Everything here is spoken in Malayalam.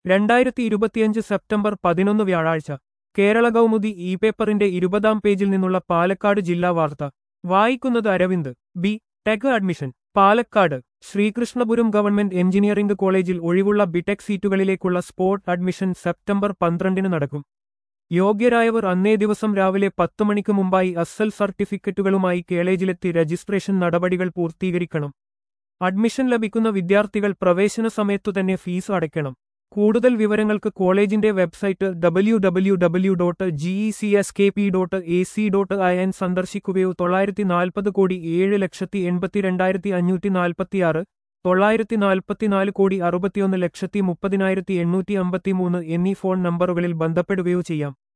രണ്ടായിരത്തി ഇരുപത്തിയഞ്ച് സെപ്റ്റംബർ പതിനൊന്ന് വ്യാഴാഴ്ച കേരള കൗമുദി ഇ പേപ്പറിന്റെ ഇരുപതാം പേജിൽ നിന്നുള്ള പാലക്കാട് ജില്ലാ വാർത്ത വായിക്കുന്നത് Aravind B tech admission Palakkad Sreekrishnapuram government engineering കോളേജിൽ ഒഴിവുള്ള ബിടെക് സീറ്റുകളിലേക്കുള്ള സ്പോട്ട് അഡ്മിഷൻ സെപ്റ്റംബർ പന്ത്രണ്ടിന് നടക്കും യോഗ്യരായവർ അന്നേ ദിവസം രാവിലെ പത്ത് മണിക്ക് മുമ്പായി അസൽ സർട്ടിഫിക്കറ്റുകളുമായി കോളേജിലെത്തി രജിസ്ട്രേഷൻ നടപടികൾ പൂർത്തീകരിക്കണം അഡ്മിഷൻ ലഭിക്കുന്ന വിദ്യാർത്ഥികൾ പ്രവേശന സമയത്തു തന്നെ ഫീസ് അടയ്ക്കണം കൂടുതൽ വിവരങ്ങൾക്ക് കോളേജിന്റെ website W W W dot G E C S K P dot A C dot I N സന്ദർശിക്കുകയോ തൊള്ളായിരത്തി നാൽപ്പത് കോടി ഏഴ് ലക്ഷത്തി എൺപത്തിരണ്ടായിരത്തി അഞ്ഞൂറ്റി നാൽപ്പത്തിയാറ് തൊള്ളായിരത്തി നാൽപ്പത്തിനാല് കോടി അറുപത്തിയൊന്ന് ലക്ഷത്തി മുപ്പതിനായിരത്തി എണ്ണൂറ്റി അമ്പത്തിമൂന്ന് എന്നീ ഫോൺ നമ്പറുകളിൽ ബന്ധപ്പെടുകയോ ചെയ്യാം